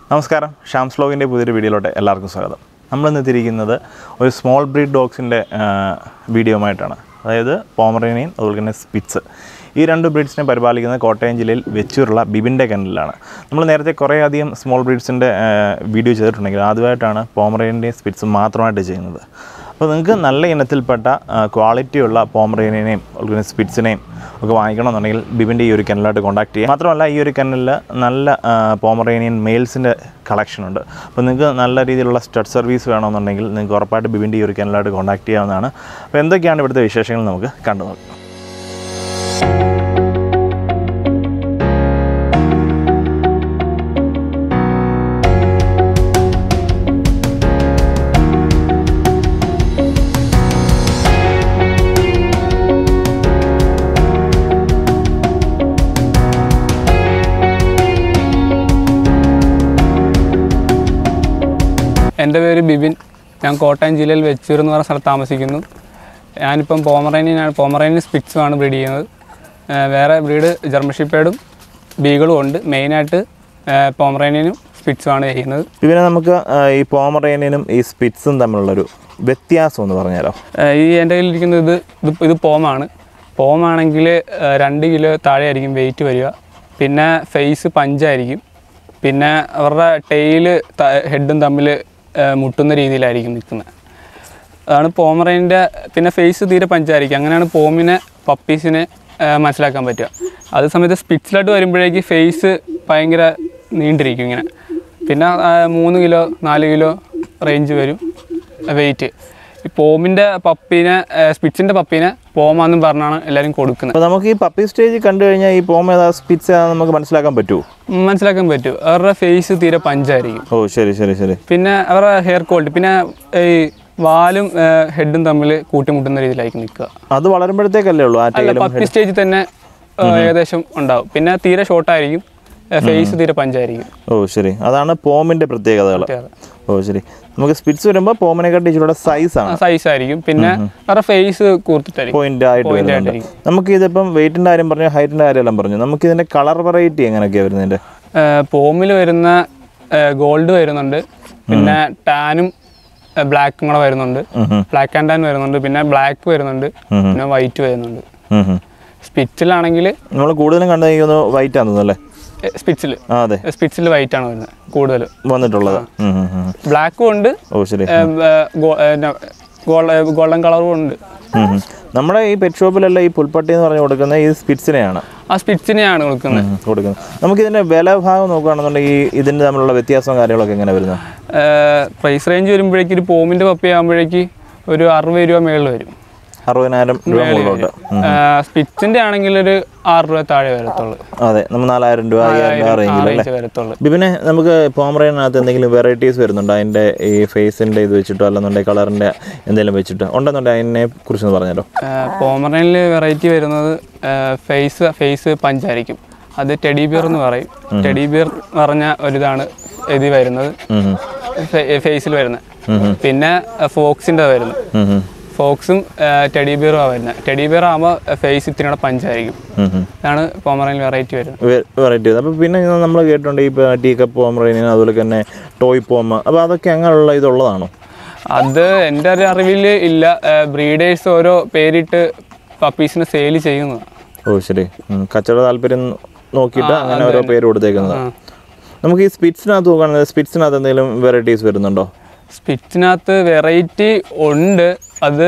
നമസ്കാരം ഷാംസ് വ്ലോഗിൻ്റെ പുതിയൊരു വീഡിയോയിലോട്ട് എല്ലാവർക്കും സ്വാഗതം നമ്മളിന്ന് എത്തിയിരിക്കുന്നത് ഒരു സ്മോൾ ബ്രീഡ് ഡോഗ്സിൻ്റെ വീഡിയോയുമായിട്ടാണ് അതായത് പോമറേനിയൻ അതുപോലെ തന്നെ സ്പിറ്റ്സ് ഈ രണ്ട് ബ്രീഡ്സിനെ പരിപാലിക്കുന്നത് കോട്ടയം ജില്ലയിൽ വെച്ചൂരുള്ള ബിബിൻ്റെ കനലിലാണ് നമ്മൾ നേരത്തെ കുറേ അധികം സ്മോൾ ബ്രീഡ്സിൻ്റെ വീഡിയോ ചെയ്തിട്ടുണ്ടെങ്കിൽ ആദ്യമായിട്ടാണ് പോമറേനിയൻ്റെയും സ്പിറ്റ്സും മാത്രമായിട്ട് ചെയ്യുന്നത് അപ്പോൾ നിങ്ങൾക്ക് നല്ല ഇനത്തിൽപ്പെട്ട ക്വാളിറ്റിയുള്ള പോമറേനിയനെയും അതുപോലെ സ്പിറ്റ്സിനെയും ഒക്കെ വാങ്ങിക്കണമെന്നുണ്ടെങ്കിൽ ബിബിൻ്റെ ഈ ഒരു കനലായിട്ട് കോൺടാക്ട് ചെയ്യാം മാത്രമല്ല ഈ ഒരു കനലിൽ നല്ല പോമറേനിയൻ മെയിൽസിൻ്റെ കളക്ഷൻ ഉണ്ട് അപ്പോൾ നിങ്ങൾക്ക് നല്ല രീതിയിലുള്ള സ്റ്റഡ് സർവീസ് വേണമെന്നുണ്ടെങ്കിൽ നിങ്ങൾക്ക് ഉറപ്പായിട്ട് ബിബിൻ്റെ ഈ ഒരു കനലായിട്ട് കോൺടാക്ട് ചെയ്യാവുന്നതാണ് അപ്പോൾ എന്തൊക്കെയാണ് ഇവിടുത്തെ വിശേഷങ്ങൾ നമുക്ക് കണ്ടു നോക്കാം എൻ്റെ പേര് ബിബിൻ ഞാൻ കോട്ടയം ജില്ലയിൽ വെച്ചൂർ എന്ന് പറഞ്ഞ സ്ഥലത്ത് താമസിക്കുന്നു ഞാനിപ്പം പോമറേനിയനാണ് പോമറേനിയൻ സ്പിറ്റ്സുമാണ് ബ്രീഡ് ചെയ്യുന്നത് ഏഹ് വേറെ ബ്രീഡ് ജർമ്മൻ ഷിപ്പേഡും ബീഗളും ഉണ്ട് മെയിനായിട്ട് പോമറേനിയനും സ്പിറ്റ്സുമാണ് ചെയ്യുന്നത് ബിബിനെ നമുക്ക് ആ, ഈ പോമറേനിയനും ഈ സ്പിറ്റ്സും തമ്മിലുള്ളൊരു വ്യത്യാസം എന്ന് പറഞ്ഞുതരാം ഏഹ് ഈ എൻ്റെ കയ്യിലിരിക്കുന്നത് ഇത് ഇത് ഇത് പോമാണ് പോമാണെങ്കിൽ രണ്ട് കിലോ താഴെ ആയിരിക്കും വെയിറ്റ് വരിക പിന്നെ ഫേസ് പഞ്ചായിരിക്കും പിന്നെ അവരുടെ ടെയില് ഹെഡും തമ്മിൽ മുട്ടുന്ന രീതിയിലായിരിക്കും നിൽക്കുന്നത് അതാണ് പോമറേൻ്റെ പിന്നെ ഫേസ് തീരെ പഞ്ചായിരിക്കും അങ്ങനെയാണ് പോമിനെ പപ്പീസിനെ മനസ്സിലാക്കാൻ പറ്റുക അതേ സമയത്ത് സ്പിറ്റ്സിലോട്ട് വരുമ്പോഴേക്ക് ഫേസ് ഭയങ്കര നീണ്ടിരിക്കും ഇങ്ങനെ പിന്നെ ആ, മൂന്ന് കിലോ നാല് കിലോ റേഞ്ച് വരും വെയിറ്റ് ഈ പോമിൻ്റെ പപ്പീനെ സ്പിറ്റ്സിൻ്റെ പപ്പീനെ പോമാന്നും പറഞ്ഞാണ് എല്ലാവരും കൊടുക്കുന്നത് അപ്പോൾ നമുക്ക് ഈ പപ്പി സ്റ്റേജ് കണ്ടു കഴിഞ്ഞാൽ ഈ പോമ ഏതാ സ്പിറ്റ്സ് ഏതാ നമുക്ക് മനസ്സിലാക്കാൻ പറ്റുമോ ഉം, മനസ്സിലാക്കാൻ പറ്റും അവരുടെ ഫേസ് തീരെ പഞ്ചായിരിക്കും ഓ ശരി ശരി ശരി പിന്നെ അവരുടെ ഹെയർ ക്വാളിറ്റി പിന്നെ ഈ വാലും ഹെഡും തമ്മിൽ കൂട്ടിമുട്ടുന്ന രീതിയിലായിരിക്കും നിൽക്കുക അത് വളരുമ്പോഴത്തേക്കല്ലേ ഉള്ളൂ ആ അല്ല ടൈലും പപ്പി സ്റ്റേജിൽ തന്നെ ഏ, ഏകദേശം ഉണ്ടാവും പിന്നെ തീരെ ഷോർട്ടായിരിക്കും ഫേസ് തീരെ പഞ്ചായിരിക്കും ഓ ശരി അതാണ് പോമിൻ്റെ പ്രത്യേകതകൾ ഓ ശരി നമുക്ക് സ്പിറ്റ്സ് വരുമ്പോൾ പോമിനെക്കാട്ടി ഇച്ചിരൂടെ സൈസാണ് സൈസ് ആയിരിക്കും പിന്നെ അവരുടെ ഫേസ് കൂർത്തിട്ടായിരിക്കും പോയിന്റ് ആയിട്ട് Point വരുന്നുണ്ട് ആയിട്ടിരിക്കും. നമുക്ക് ഇതിപ്പം വെയിറ്റിൻ്റെ കാര്യം പറഞ്ഞു ഹൈറ്റിൻ്റെ കാര്യമെല്ലാം പറഞ്ഞു നമുക്ക് ഇതിൻ്റെ കളർ വെറൈറ്റി എങ്ങനെയൊക്കെയാണ് വരുന്നതിൻ്റെ പോമിൽ വരുന്ന ഗോൾഡ് വരുന്നുണ്ട് പിന്നെ ടാനും ബ്ലാക്കും കൂടെ വരുന്നുണ്ട് ബ്ലാക്ക് ആൻഡ് ടാൻ വരുന്നുണ്ട് പിന്നെ ബ്ലാക്ക് വരുന്നുണ്ട് പിന്നെ വൈറ്റ് വരുന്നുണ്ട് സ്പിച്ചിലാണെങ്കിൽ നമ്മൾ കൂടുതലും കണ്ടു കഴിക്കുന്നു വൈറ്റ് ആണെന്ന് തോന്നുന്നു അല്ലേ സ്പിച്ചിൽ ആ അതെ സ്പിച്ചിൽ വൈറ്റ് ആണ് വരുന്നത് കൂടുതൽ വന്നിട്ടുള്ളത് ഉം, ഉം, ഉം. ബ്ലാക്കും ഉണ്ട് ഓ ശരി ഗോൾഡൻ കളറും ഉണ്ട് ഉം, ഉം. നമ്മുടെ ഈ പെറ്റ് ഷോപ്പിലെല്ലാം ഈ പുൽപ്പട്ടി എന്ന് പറഞ്ഞ് കൊടുക്കുന്ന ഈ സ്പിറ്റ്സിനെയാണ് ആ സ്പിച്ചിനെയാണ് കൊടുക്കുന്നത് ഉം, കൊടുക്കുന്നത് നമുക്ക് ഇതിൻ്റെ വില ഭാഗം നോക്കുകയാണെന്നുണ്ടെങ്കിൽ ഈ ഇതിൻ്റെ തമ്മിലുള്ള വ്യത്യാസവും കാര്യങ്ങളൊക്കെ എങ്ങനെ വരുന്നത് പ്രൈസ് റേഞ്ച് വരുമ്പോഴേക്ക് ഒരു പോമിൻ്റെ പപ്പി ആകുമ്പോഴേക്ക് ഒരു അറുപത് രൂപ മേളിൽ വരും അറുപതിനായിരം രൂപ മുകളിലോട്ട് ഉം. സ്പിച്ചിൻ്റെ ആണെങ്കിൽ ഒരു ആറ് രൂപ താഴെ വരത്തുള്ളൂ അതെ നമ്മൾ നാലായിരം രൂപ അയ്യായിരം രൂപ ആ റേഞ്ചിൽ അല്ലേ റേഞ്ച് വരത്തുള്ളൂ ബിബിനെ നമുക്ക് പോമറേനകത്ത് എന്തെങ്കിലും വെറൈറ്റീസ് വരുന്നുണ്ടോ അതിൻ്റെ ഈ ഫേസിൻ്റെ ഇത് വെച്ചിട്ടോ അല്ലെന്നുണ്ടെങ്കിൽ കളറിൻ്റെ എന്തെങ്കിലും വെച്ചിട്ടോ ഉണ്ടെന്നുണ്ടെങ്കിൽ അതിനെ കുറിച്ചൊന്ന് പറഞ്ഞല്ലോ പോമറനിൽ വെറൈറ്റി വരുന്നത് ഫേസ് ഫേസ് പഞ്ചായിരിക്കും അത് ടെഡി ബിയർ എന്ന് പറയും ടെഡി ബിയർ പറഞ്ഞ ഒരിതാണ് ഇത് വരുന്നത് ഉം, ഉം. ഫേസിൽ വരുന്നത് പിന്നെ ഫോക്സിൻ്റെ വരുന്നത് ഉം, ഉം. ഫോക്സും ടെഡി ബിയറും വരുന്നത് ടെഡി ബിയർ ആകുമ്പോൾ ഫേസ് ഇത്തിരി കൂടെ പഞ്ചായിരിക്കും ഉം, ഉം. ഇതാണ് പോമറനിൽ വെറൈറ്റി വരുന്നത് വെറൈറ്റി അപ്പോൾ പിന്നെ നമ്മൾ കേട്ടിട്ടുണ്ട് ഈ ടീ കപ്പ് പോമറേനിയൻ അതുപോലെ തന്നെ ടോയ് പോമ അപ്പോൾ അതൊക്കെ അങ്ങനെയുള്ള ഇതുള്ളതാണോ അത് എൻ്റെ ഒരു അറിവിൽ ഇല്ല ബ്രീഡേഴ്സ് ഓരോ പേരിട്ട് പപ്പീസിനെ സെയിൽ ചെയ്യുന്നതാണ് ഓ ശരി ഉം. കച്ചവട താല്പര്യം നോക്കിയിട്ട് അങ്ങനെ ഓരോ പേര് കൊടുത്തേക്കുന്നത് നമുക്ക് ഈ സ്പിറ്റ്സിനകത്ത് നോക്കുകയാണെങ്കിൽ സ്പിറ്റ്സിനകത്ത് എന്തെങ്കിലും വെറൈറ്റീസ് വരുന്നുണ്ടോ സ്പിച്ചിനകത്ത് വെറൈറ്റി ഉണ്ട് അത്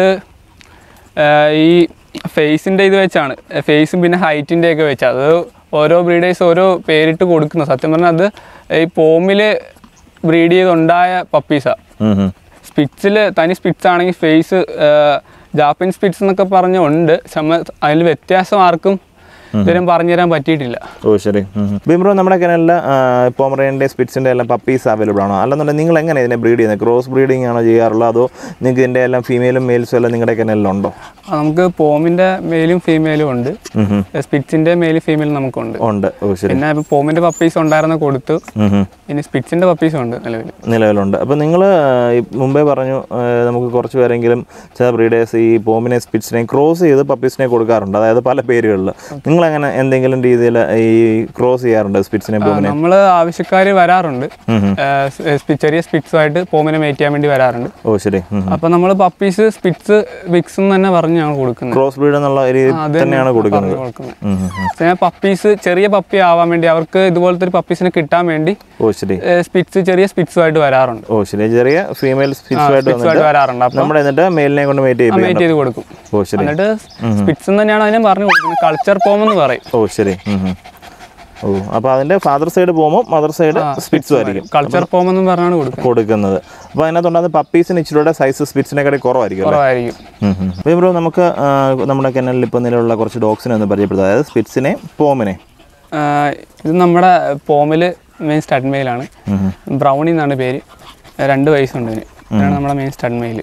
ആ, ഈ ഫേസിൻ്റെ ഇത് വെച്ചാണ് ഫേസും പിന്നെ ഹൈറ്റിൻ്റെ ഒക്കെ വെച്ച് അത് ഓരോ ബ്രീഡേഴ്സ് ഓരോ പേരിട്ട് കൊടുക്കുന്നു സത്യം പറഞ്ഞാൽ അത് ഈ പോമിൽ ബ്രീഡ് ചെയ്തുണ്ടായ പപ്പീസാണ് ഉം, ഉം. സ്പിറ്റ്സിൽ തനി സ്പിറ്റ്സ് ആണെങ്കിൽ ഫേസ് ജാപ്പനീസ് സ്പിറ്റ്സ് എന്നൊക്കെ പറഞ്ഞുണ്ട് പക്ഷെ അതിൽ വ്യത്യാസം ആർക്കും ഇതുവരെയും പറഞ്ഞുതരാൻ പറ്റിയിട്ടില്ല ഓ ശരി ബിംബ്രോ നമ്മുടെ കിണലിൽ പോമറേൻ്റെ സ്പിറ്റ്സിൻ്റെ എല്ലാം പപ്പീസ് അവൈലബിൾ ആണോ അല്ലെന്നുണ്ടെങ്കിൽ നിങ്ങൾ എങ്ങനെ ഇതിനെ ബ്രീഡ് ചെയ്യുന്നത് ക്രോസ് ബ്രീഡിംഗ് ആണോ ചെയ്യാറുള്ളത് അതോ നിങ്ങൾക്ക് ഇതിൻ്റെ എല്ലാം ഫീമെയിലും മെയിൽസും എല്ലാം നിങ്ങളുടെ കിണലിലുണ്ടോ ആ, നമുക്ക് പോമിൻ്റെ മെയിലും ഫീമെയിലും ഉണ്ട് ഉം, ഉം. സ്പിറ്റ്സിൻ്റെ മെയിലും ഫീമെയിലും നമുക്കുണ്ട് ഉണ്ട് ഓ ശരി പിന്നെ ഇപ്പൊ പോമിന്റെ പപ്പീസ് ഉണ്ടായിരുന്ന കൊടുത്തു ഉം, ഉം. ഇനി സ്പിറ്റ്സിന്റെ പപ്പീസും ഉണ്ട് നിലവിൽ നിലവിലുണ്ട് അപ്പോൾ നിങ്ങൾ മുമ്പേ പറഞ്ഞു ആ, നമുക്ക് കുറച്ച് പേരെങ്കിലും ചില ബ്രീഡേഴ്സ് ഈ പോമിനെ സ്പിറ്റ്സിനെയും ക്രോസ് ചെയ്ത് പപ്പീസിനെ കൊടുക്കാറുണ്ട് അതായത് പല പേരുകളിൽ നിങ്ങൾ നിങ്ങൾ അങ്ങനെ എന്തെങ്കിലും രീതിയിൽ ഈ ക്രോസ് ചെയ്യാറുണ്ടോ സ്പിറ്റ്സിനെ പോമിനെ നമ്മൾ ആവശ്യക്കാർ വരാറുണ്ട് ആ, സ്- സ്പി- ചെറിയ സ്പിറ്റ്സുമായിട്ട് പോമിനെ മേറ്റ് ചെയ്യാൻ വേണ്ടി വരാറുണ്ട് ഓ ശരി ഉം. അപ്പം നമ്മൾ പപ്പീസ് സ്പിറ്റ്സ് വിക്സ് എന്ന് തന്നെ പറഞ്ഞ് ഞങ്ങൾ കൊടുക്കുന്നത് ക്രോസ് ബ്രീഡ് എന്നുള്ള രീതി തന്നെയാണ് കൊടുക്കുന്നത് കൊടുക്കുന്നത് ഉം, ഉം, ഉം. പിന്നെ പപ്പീസ് ചെറിയ പപ്പി ആവാൻ വേണ്ടി അവർക്ക് ഇതുപോലത്തെ ഒരു പപ്പീസിനെ കിട്ടാൻ വേണ്ടി ഓ ശരി സ്പിറ്റ്സ് ചെറിയ സ്പിറ്റ്സുമായിട്ട് വരാറുണ്ട് ഓ ശരി ചെറിയ ഫീമെയിൽ സ്പിറ്റ്സുമായിട്ട് സ്പിറ്റ്സുമായിട്ട് വന്നിട്ട് വരാറുണ്ട് അപ്പം നമ്മുടെ എന്നിട്ട് മെയിലിനെ കൊണ്ട് മേറ്റ് ചെയ്യിപ്പിക്കും മേറ്റ് ചെയ്ത് കൊടുക്കും ഓ ശരി എന്നിട്ട് സ്പിറ്റ്സ് എന്ന് തന്നെയാണ് അതിനെ പറഞ്ഞു കൊടുക്കുന്നത് കൾച്ചർ പോം എന്ന് പറയും ഓ ശരി ഉം, ഉം. ഓ അപ്പോൾ അതിന്റെ ഫാദർ സൈഡ് പോകുമ്പോൾ മദർ സൈഡ് സ്പിറ്റ്സും ആയിരിക്കും കൾച്ചർ പോം എന്ന് പറഞ്ഞാണ് കൊടുക്കുന്നത് കൊടുക്കുന്നത് അപ്പോൾ അതിനകത്തുണ്ടാകുന്ന പപ്പീസിന് ഇച്ചിരൂടെ സൈസ് സ്പിറ്റ്സിനെക്കാട്ടി കുറവായിരിക്കും അല്ലേ കുറവായിരിക്കും അപ്പോൾ ബ്രോ നമുക്ക് ആ, നമ്മുടെ കെനലിൽ ഇപ്പോൾ നിലവിലുള്ള കുറച്ച് ഡോഗ്സിനെ ഒന്ന് പരിചയപ്പെടുത്താം അതായത് സ്പിറ്റ്സിനെ പോമിനെ ആ, ഇത് നമ്മുടെ പോമിൽ മെയിൻ സ്റ്റഡ് മെയിലാണ് ബ്രൗണി എന്നാണ് പേര് രണ്ട് വയസ്സുണ്ട് ഇതിന് ഇതാണ് നമ്മുടെ മെയിൻ സ്റ്റഡ് മെയിൽ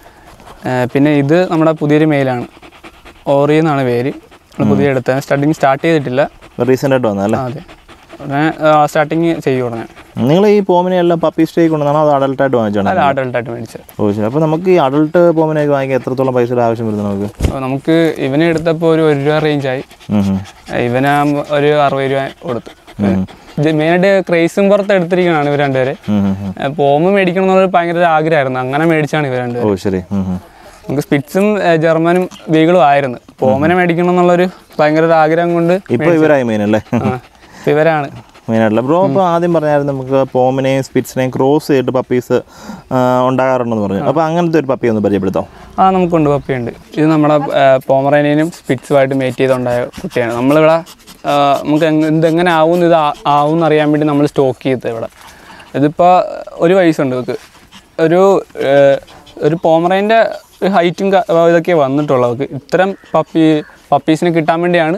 പിന്നെ ഇത് നമ്മുടെ പുതിയൊരു മെയിലാണ് ഓറി എന്നാണ് പേര് നമ്മൾ പുതിയ എടുത്തത് സ്റ്റഡിങ് സ്റ്റാർട്ട് ചെയ്തിട്ടില്ല റീസെൻ്റ് ആയിട്ട് വന്നതല്ലേ ആ, അതെ ഉടനെ സ്റ്റാർട്ടിങ് ചെയ്യും ഉടനെ നിങ്ങൾ ഈ പോമിനെ എല്ലാം പപ്പി സ്റ്റേ കൊണ്ടുവന്നാണോ അത് അഡൾട്ടായിട്ട് വാങ്ങിച്ചാണോ അത് അഡൾട്ടായിട്ട് മേടിച്ചത് ഓ ശരി അപ്പോൾ നമുക്ക് ഈ അഡൾട്ട് പോമിനെയൊക്കെ വാങ്ങിക്കാൻ എത്രത്തോളം പൈസയുടെ ആവശ്യം വരുന്നത് നമുക്ക് അപ്പോൾ നമുക്ക് ഇവനെ എടുത്തപ്പോൾ ഒരു ഒരു രൂപ റേഞ്ചായി ഉം, ഉം. ഇവനാകുമ്പോൾ ഒരു അറുപത് രൂപ കൊടുത്തു മെയിനായിട്ട് ക്രേസും പുറത്ത് എടുത്തിരിക്കുന്നതാണ് ഇവർ രണ്ടുപേരെ ഉം, ഉം, ഉം. പോമ് മേടിക്കണം എന്നുള്ളൊരു ഭയങ്കര ഒരു ആഗ്രഹമായിരുന്നു അങ്ങനെ മേടിച്ചാണ് ഇവർ രണ്ടുപേരും ഓ ശരി ഉം, ഉം. നമുക്ക് സ്പിറ്റ്സും ഏഹ്, ജർമ്മനും വീകളും ആയിരുന്നു പോമനെ മേടിക്കണം എന്നുള്ളൊരു ഭയങ്കര ഒരു ആഗ്രഹം കൊണ്ട് ഇപ്പോൾ ഇവരായി മെയിൻ അല്ലേ ആ, ഇപ്പൊ ഇവരാണ് മെയിനായിട്ടുള്ള ബ്രോ ഇപ്പോൾ ആദ്യം പറഞ്ഞായിരുന്നു നമുക്ക് പോമിനെയും സ്പിറ്റ്സിനെയും ക്രോസ് ചെയ്തിട്ട് പപ്പീസ് ഉണ്ടാകാറുണ്ടെന്ന് പറഞ്ഞു അപ്പോൾ അങ്ങനത്തെ ഒരു പപ്പി ഒന്ന് പരിചയപ്പെടുത്താം ആ നമുക്കുണ്ട് പപ്പിയുണ്ട് ഇത് നമ്മുടെ പോമറേനിയനും സ്പിറ്റ്സുമായിട്ട് മേറ്റ് ചെയ്തുണ്ടായ കുട്ടിയാണ് നമ്മളിവിടെ ആ, നമുക്ക് എങ് ഇതെങ്ങനെ ആവും ഇത് ആ- ആവും എന്നറിയാൻ വേണ്ടി നമ്മൾ സ്റ്റോക്ക് ചെയ്തത് ഇവിടെ ഇതിപ്പോൾ ഒരു വയസ്സുണ്ട് ഇവർക്ക് ഒരു ഏഹ്, ഒരു പോമറേൻ്റെ ഹൈറ്റും ഇതൊക്കെ വന്നിട്ടുള്ളൂ അവർക്ക് ഇത്തരം പപ്പി പപ്പീസിനെ കിട്ടാൻ വേണ്ടിയാണ്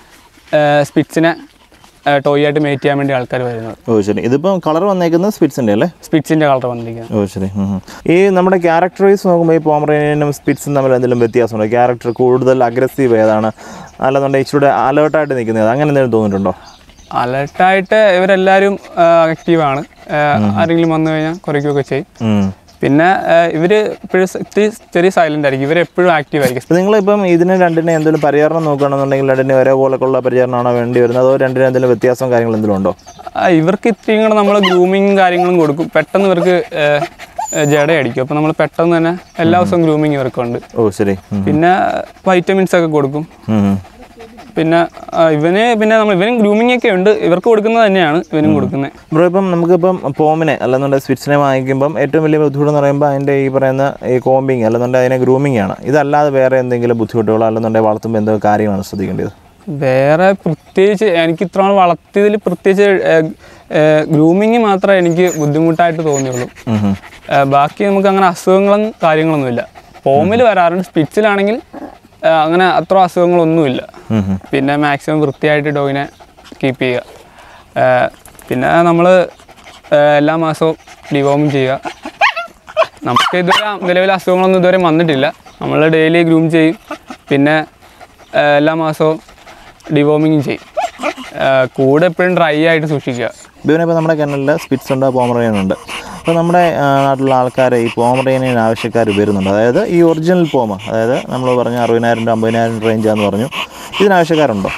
സ്പിറ്റ്സിനെ ടോയ് ആയിട്ട് മേറ്റ് ചെയ്യാൻ വേണ്ടി ആൾക്കാർ വരുന്നത് ഓ ശരി ഇതിപ്പോൾ കളർ വന്നേക്കുന്നത് സ്പിറ്റ്സിൻ്റെ അല്ലേ സ്പിറ്റ്സിൻ്റെ കളർ വന്നിരിക്കുന്നത് ഓ ശരി ഉം, ഉം. ഈ നമ്മുടെ ക്യാരക്ടറൈസ് നോക്കുമ്പോൾ ഈ പോമറേനിയനും സ്പിറ്റ്സും തമ്മിൽ എന്തെങ്കിലും വ്യത്യാസമുണ്ടോ ക്യാരക്ടർ കൂടുതൽ അഗ്രസീവ് ഏതാണ് അല്ലെന്നുണ്ടെങ്കിൽ ഇച്ചിരി അലേർട്ടായിട്ട് നിൽക്കുന്നത് അങ്ങനെ എന്തെങ്കിലും തോന്നിയിട്ടുണ്ടോ അലർട്ടായിട്ട് ഇവരെല്ലാവരും ആക്റ്റീവാണ് ആരെങ്കിലും വന്നു കഴിഞ്ഞാൽ കുറയ്ക്കുകയൊക്കെ ചെയ്യും ഉം. പിന്നെ ഇവർ ഇപ്പോഴും ഇത്തിരി ചെറിയ സൈലൻ്റ് ആയിരിക്കും ഇവരെപ്പോഴും ആക്റ്റീവ് ആയിരിക്കും അപ്പോൾ നിങ്ങളിപ്പം ഇതിന് രണ്ടിനെ എന്തെങ്കിലും പരിചരണം നോക്കുകയാണെന്നുണ്ടെങ്കിൽ രണ്ടിനെ ഒരേപോലെയുള്ള പരിചരണമാണോ വേണ്ടി വരുന്നത് അതോ രണ്ടിനും എന്തെങ്കിലും വ്യത്യാസവും കാര്യങ്ങളും എന്തെങ്കിലും ഉണ്ടോ ആ, ഇവർക്ക് ഇത്രയും കൂടെ നമ്മൾ ഗ്രൂമിങ്ങും കാര്യങ്ങളും കൊടുക്കും പെട്ടെന്ന് ഇവർക്ക് ഏഹ്, ഏഹ്, ജടയടിക്കും അപ്പോൾ നമ്മൾ പെട്ടെന്ന് തന്നെ എല്ലാ ദിവസവും ഗ്രൂമിങ് ഇവർക്കുണ്ട് ഓ ശരി ഉം. പിന്നെ വൈറ്റമിൻസ് ഒക്കെ കൊടുക്കും ഉം, ഉം. പിന്നെ ആ, ഇവന് പിന്നെ നമ്മൾ ഇവനും ഗ്രൂമിങ് ഒക്കെ ഉണ്ട് ഇവർക്ക് കൊടുക്കുന്നത് തന്നെയാണ് ഇവനും കൊടുക്കുന്നത് ബ്രോ ഇപ്പം നമുക്കിപ്പം പോമിനെ അല്ലെന്നുണ്ടെങ്കിൽ സ്വിറ്റ്സിനെ വാങ്ങിക്കുമ്പം ഏറ്റവും വലിയ ബുദ്ധിമുട്ടെന്ന് പറയുമ്പോൾ അതിൻ്റെ ഈ പറയുന്ന ഈ കോമ്പിങ് അല്ലെന്നുണ്ടെങ്കിൽ അതിനെ ഗ്രൂമിംഗ് ആണ് ഇതല്ലാതെ വേറെ എന്തെങ്കിലും ബുദ്ധിമുട്ടുകളോ അല്ലെന്നുണ്ടെങ്കിൽ വളർത്തുമ്പോൾ എന്തൊക്കെ കാര്യങ്ങളാണ് ശ്രദ്ധിക്കേണ്ടത് വേറെ പ്രത്യേകിച്ച് എനിക്ക് ഇത്ര നാൾ വളർത്തിയതിൽ പ്രത്യേകിച്ച് ഗ്രൂമിങ് മാത്രമേ എനിക്ക് ബുദ്ധിമുട്ടായിട്ട് തോന്നിയുള്ളൂ ഉം, ഉം. ഏഹ് ബാക്കി നമുക്ക് അങ്ങനെ അസുഖങ്ങളും കാര്യങ്ങളൊന്നുമില്ല ഫോമിൽ വരാറുണ്ട് സ്പിച്ചിലാണെങ്കിൽ ഏഹ് അങ്ങനെ അത്ര അസുഖങ്ങളൊന്നുമില്ല ഉം, ഉം. പിന്നെ മാക്സിമം വൃത്തിയായിട്ട് ഡോഗിനെ കീപ്പ് ചെയ്യുക ഏഹ് പിന്നെ നമ്മൾ എല്ലാ മാസവും ഡിവോമിങ് ചെയ്യുക നമുക്ക് ഇതുവരെ നിലവിലെ അസുഖങ്ങളൊന്നും ഇതുവരെ വന്നിട്ടില്ല നമ്മൾ ഡെയിലി ഗ്രൂം ചെയ്യും പിന്നെ ഏഹ് എല്ലാ മാസവും ഡിവോമിങ് ചെയ്യും ഏഹ് കൂടെ എപ്പോഴും ഡ്രൈ ആയിട്ട് സൂക്ഷിക്കുക ബിബിനെ ഇപ്പോൾ നമ്മുടെ കിണലിൽ സ്പിറ്റ്സ് ഉണ്ട് പോമറേനിയൻ ഉണ്ട് അപ്പോൾ നമ്മുടെ ആ, നാട്ടിലുള്ള ആൾക്കാർ ഈ പോമറേനിയൻ ആവശ്യക്കാർ വരുന്നുണ്ട് അതായത് ഈ ഒറിജിനൽ പോമ അതായത് നമ്മൾ പറഞ്ഞ അറുപതിനായിരം രൂപ അമ്പതിനായിരം റേഞ്ചാന്ന് പറഞ്ഞു ഇതിന് ആവശ്യക്കാരുണ്ടോ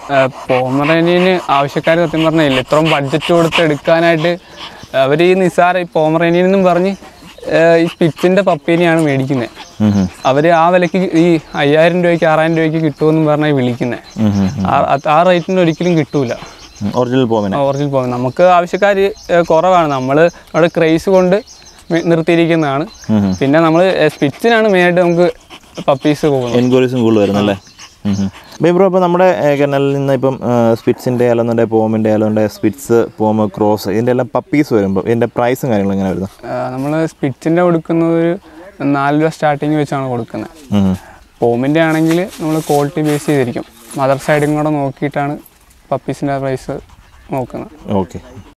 പോമറേനിയന് ആവശ്യക്കാർ സത്യം പറഞ്ഞാൽ ഇല്ല ഇത്രയും ബഡ്ജറ്റ് കൊടുത്ത് എടുക്കാനായിട്ട് അവർ ഈ നിസാര ഈ പോമറേനിയൻ എന്നും പറഞ്ഞ് ഏഹ് ഈ സ്പിച്ചിൻ്റെ പപ്പീനെയാണ് മേടിക്കുന്നത് ഉം, ഉം. അവർ ആ വിലയ്ക്ക് ഈ അയ്യായിരം രൂപയ്ക്ക് ആറായിരം രൂപയ്ക്ക് കിട്ടുമെന്ന് പറഞ്ഞാൽ വിളിക്കുന്നത് ഉം, ഉം. ആ റേറ്റിന് ഒരിക്കലും കിട്ടൂല ഉം, ഒറിജിനൽ പോമിനെ ഒറിജിനൽ പോകുന്നത് നമുക്ക് ആവശ്യക്കാർ കുറവാണ് നമ്മൾ അവിടെ ക്രേസ് കൊണ്ട് മി- നിർത്തിയിരിക്കുന്നതാണ് ഉം, ഉം. പിന്നെ നമ്മൾ സ്പിച്ചിനാണ് മെയിനായിട്ട് നമുക്ക് പപ്പീസ് പോകുന്നത് എൻക്വയറീസും കൂടുതൽ വരുന്നല്ലേ ബ്രോ ഇപ്പോൾ നമ്മുടെ കിണലിൽ നിന്ന് ഇപ്പം സ്പിറ്റ്സിൻ്റെ അല്ലെന്നുണ്ടെങ്കിൽ പോമിൻ്റെ അല്ലെന്നുണ്ടെങ്കിൽ സ്പിറ്റ്സ് പോമ് ക്രോസ് ഇതിൻ്റെ എല്ലാം പപ്പീസ് വരുമ്പോൾ ഇതിൻ്റെ പ്രൈസും കാര്യങ്ങളും എങ്ങനെ വരുന്നു നമ്മൾ സ്പിച്ചിൻ്റെ കൊടുക്കുന്നത് ഒരു നാല് രൂപ സ്റ്റാർട്ടിങ് വെച്ചാണ് കൊടുക്കുന്നത് ഉം, ഉം. പോമിൻ്റെ ആണെങ്കിൽ നമ്മൾ ക്വാളിറ്റി ബേസ് ചെയ്തിരിക്കും മദർ സൈഡും കൂടെ നോക്കിയിട്ടാണ് പപ്പീസിൻ്റെ പ്രൈസ് നോക്കുന്നത് ഓക്കെ